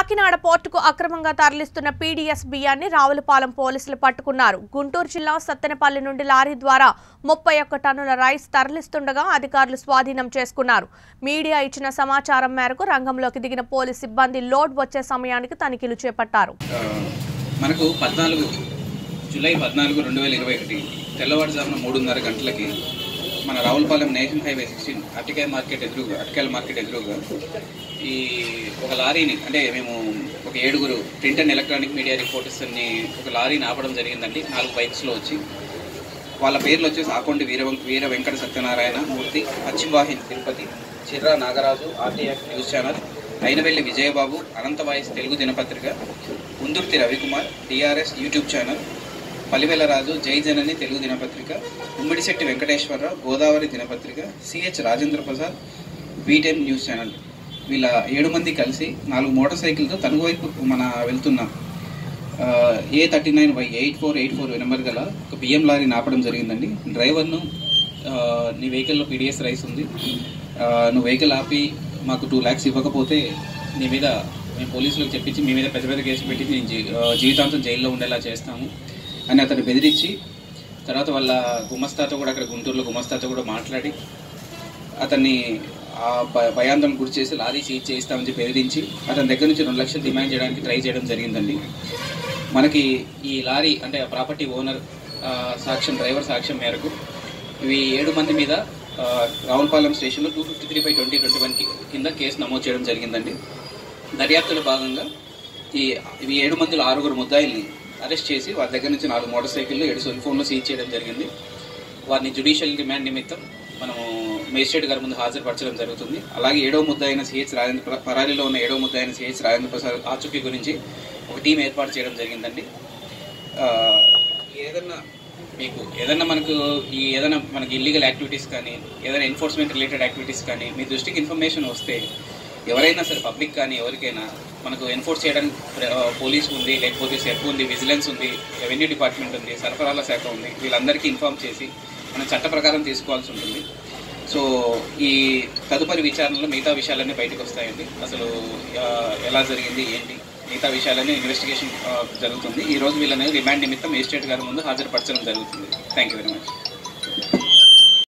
కాకినాడ పోర్టుకు అక్రమంగా తరలిస్తున్న పీడీఎస్ బియ్యాన్ని రావులపాలెం పోలీసులు పట్టుకున్నారు గుంటూరు జిల్లా సత్తెనపల్లి నుండి లారీ ద్వారా ముప్పై ఒక్క టన్నుల రైస్ తరలిస్తుండగా అధికారులు స్వాధీనం చేసుకున్నారు మీడియా ఇచ్చిన సమాచారం మేరకు రంగంలోకి దిగిన పోలీస్ సిబ్బంది లోడ్ వచ్చే సమయానికి తనిఖీలు చేపట్టారు ఆ, మనకు పద్నాలుగు జూలై పద్నాలుగు రెండు వేల ఇరవై ఒకటి తెల్లవారుజామున మూడున్నర గంటలకి మన రావులపాలెం నేషనల్ హైవే సిక్స్టీన్ అరటికాయ మార్కెట్ ఎదురుగా అరటికాయల మార్కెట్ ఎదురుగా ఈ ఒక లారీని అంటే మేము ఒక ఏడుగురు ప్రింట్ అండ్ ఎలక్ట్రానిక్ మీడియా రిపోర్టర్స్ని ఒక లారీని ఆపడం జరిగిందండి నాలుగు బైక్స్లో వచ్చి వాళ్ళ పేర్లు వచ్చేసి Akondi Veera Veera Venkata Satyanarayana Murthy Paschimavahini Tirupati Chirra Nagaraju RTF news channel Ainavelli Vijayababu Anantha voice Telugu దినపత్రిక Undurthi Ravikumar DRS YouTube channel Palivelaraju Jai Janani Telugu దినపత్రిక ఉమ్మిడిశెట్టి వెంకటేశ్వరరావు గోదావరి దినపత్రిక CH Rajendra Prasad V ten news channel వీళ్ళ ఏడు మంది కలిసి నాలుగు మోటార్ సైకిల్తో తణుకు వైపు మన వెళ్తున్నాం A thirty nine Y eight four eight four number గల ఒక బియ్యం లారీని ఆపడం జరిగిందండి డ్రైవర్ను ఆ, నీ వెహికల్లో పీడిఎస్ రైస్ ఉంది ఆ, నువ్వు వెహికల్ ఆపి మాకు టూ ల్యాక్స్ ఇవ్వకపోతే నీ మీద మేము పోలీసులకు చెప్పించి మీ మీద పెద్ద పెద్ద కేసు పెట్టి నేను జీ- ఆ, జీవితాంతం జైల్లో ఉండేలా చేస్తాము అని అతను బెదిరించి తర్వాత వాళ్ళ గుమస్తాతో కూడా అక్కడ గుంటూరులో గుమస్తాతో కూడా మాట్లాడి అతన్ని ఆ భ- భయాందోళన గురి చేసి లారీ సీజ్ చేయిస్తామని చెప్పి బెదిరించి అతని దగ్గర నుంచి రెండు లక్షలు డిమాండ్ చేయడానికి ట్రై చేయడం జరిగిందండి మనకి ఈ లారీ అంటే ప్రాపర్టీ ఓనర్ ఆ, సాక్ష్యం డ్రైవర్ సాక్ష్యం మేరకు ఇవి ఏడు మంది మీద ఆ, రావులపాలెం స్టేషన్లో two fifty three by twenty twenty one కింద కేసు నమోదు చేయడం జరిగిందండి దర్యాప్తులో భాగంగా ఈ ఇవి ఏడు మందిలో ఆరుగురు ముద్దాయిల్ని అరెస్ట్ చేసి వారి దగ్గర నుంచి నాలుగు మోటార్ సైకిళ్ళు ఏడు సెల్ ఫోన్లు సీజ్ చేయడం జరిగింది వారిని జ్యుడిషియల్ డిమాండ్ నిమిత్తం మనము మేజిస్ట్రేట్ గారి ముందు హాజరుపరచడం జరుగుతుంది అలాగే ఏడో ముద్ద అయిన సిహెచ్ రాజేంద్ర ప్ర- పరారీలో ఉన్న ఏడో ముద్ద అయిన సిహెచ్ రాజేంద్ర ప్రసాద్ ఆచూకీ గురించి ఒక టీం ఏర్పాటు చేయడం జరిగిందండి ఆ, ఏదన్నా మీకు ఏదన్నా మనకు ఈ ఏదైనా మనకి ఇల్లీగల్ యాక్టివిటీస్ కానీ ఏదైనా ఎన్ఫోర్స్మెంట్ రిలేటెడ్ యాక్టివిటీస్ కానీ మీ దృష్టికి ఇన్ఫర్మేషన్ వస్తే ఎవరైనా సరే పబ్లిక్ కానీ ఎవరికైనా మనకు ఎన్ఫోర్స్ చేయడానికి ఆ, పోలీస్ ఉంది లేకపోతే సెఫ్ ఉంది విజిలెన్స్ ఉంది రెవెన్యూ డిపార్ట్మెంట్ ఉంది సరఫరాల శాఖ ఉంది వీళ్ళందరికీ ఇన్ఫార్మ్ చేసి మనం చట్ట ప్రకారం తీసుకోవాల్సి ఉంటుంది సో ఈ తదుపరి విచారణలో మిగతా విషయాలన్నీ బయటకు వస్తాయండి అసలు ఆ, ఎలా జరిగింది ఏంటి మిగతా విషయాలన్నీ ఇన్వెస్టిగేషన్ జరుగుతుంది ఈ రోజు వీళ్ళని రిమాండ్ నిమిత్తం మేజిస్ట్రేట్ గారి ముందు హాజరుపరచడం జరుగుతుంది థ్యాంక్ యూ వెరీ మచ్